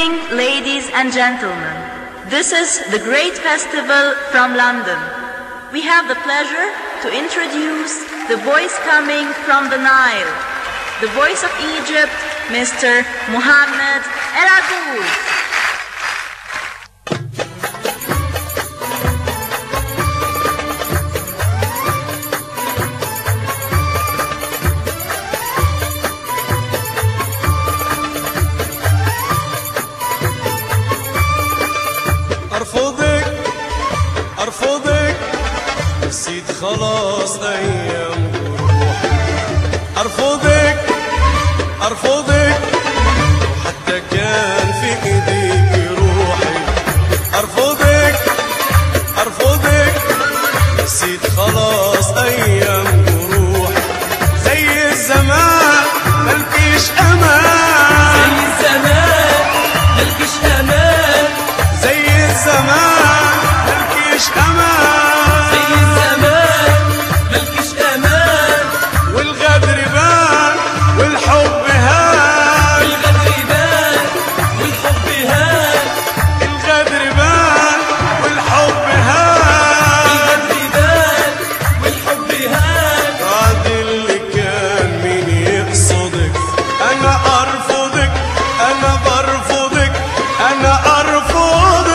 evening, ladies and gentlemen. This is the Great Festival from London. We have the pleasure to introduce the voice coming from the Nile, the voice of Egypt, Mr. Mohammed El Agouz. ارفضك ارفضك نسيت خلاص ايام روحي ارفضك ارفضك حتى كان في ايديك روحي ارفضك ارفضك نسيت خلاص ايام روحي زي الزمان ملكيش امان زي الزمان ملكش امان زي الزمان ملكيش امان زي الزمان ملكش امان والغدر بان والحب هان الغدر بان والحب هان الغدر بان والحب هان الغدر بان والحب هان بعد اللي كان مين يقصدك انا ارفضك انا برفضك انا ارفضك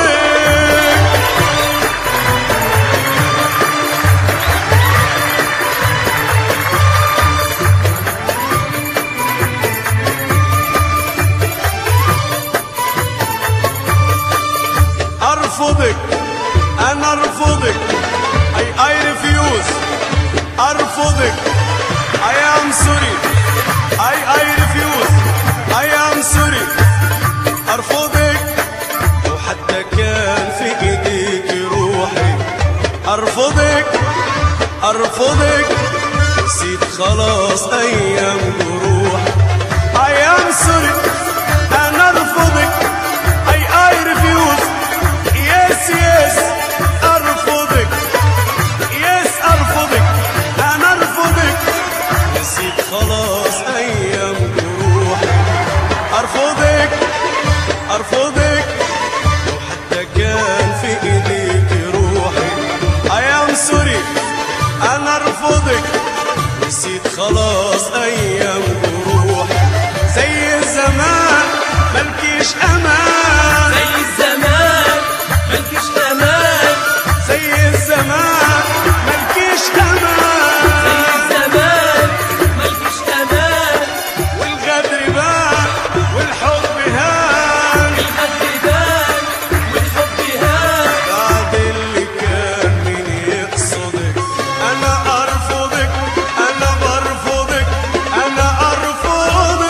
ارفضك انا ارفضك اي اي ريفيوز ارفضك I am sorry I I refuse I am sorry ارفضك لو حتى كان في ايديك روحي ارفضك ارفضك نسيت خلاص ايام جروحي I am sorry انا ارفضك I I refuse yes yes ارفضك يس ارفضك انا ارفضك نسيت خلاص ايام جروحي ارفضك ارفضك لو حتى كان في ايديك روحي I am sorry انا ارفضك نسيت خلاص ايام جروحي زي الزمان ملكيش امان زي الزمان ملكش امان زي الزمان ملكيش امان زي الزمان ملكش امان والغدر بان والحب هان الغدر بان والحب هان بعد اللي كان مين يقصدك انا ارفضك انا برفضك انا ارفضك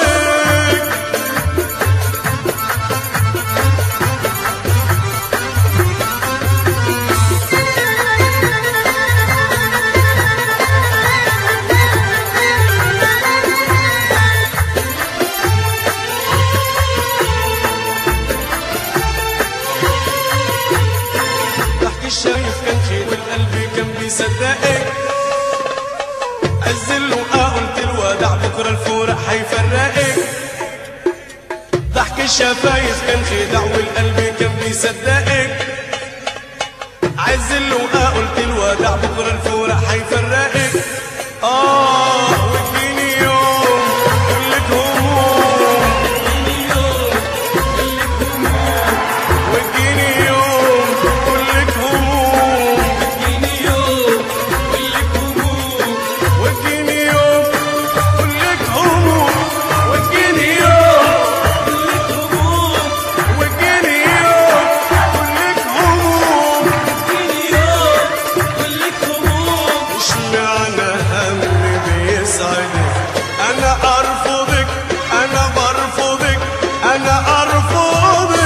ضحك الشايف كان خير والقلب كان بيصدقك عزل قلت الوداع بكره الفرح حيفرقك ضحك الشفايف كان خداع والقلب كان بيصدقك عزل قلت الوداع بكره الفرح حيفرقك اه واديني يوم كلك هموم واديني يوم كلك هموم اديني يوم كلك هموم واديني يوم كلك هموم واديني يوم كلك هموم واديني يوم كلك هموم اديني يوم كلك هموم اشمعنى هم بيسعدك انا ارفضك انا برفضك انا ارفضك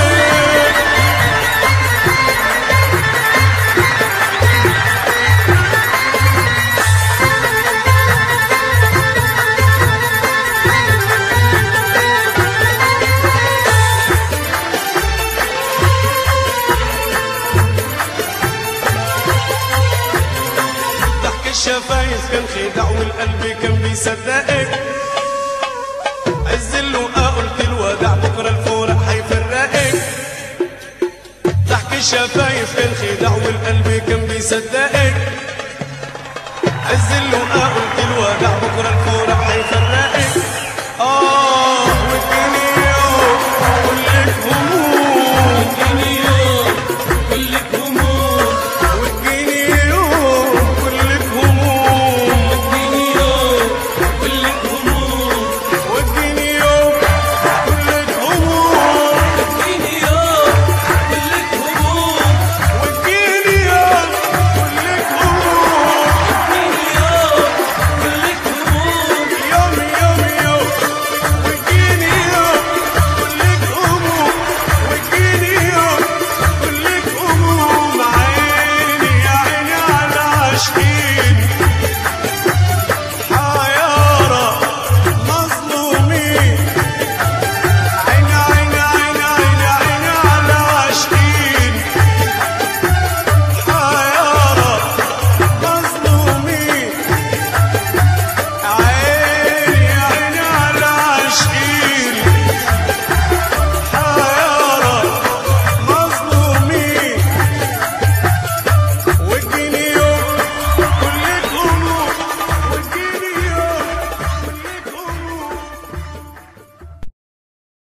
ضحك الشفايف كان خداع والقلب كان بيصدقك عز اللقاء قلت الوداع بكره الفرح حيفرقك الشفايف كان خداع والقلب كان بيصدقك عز اللقاء قلت الوداع بكره الفرح هيفرقك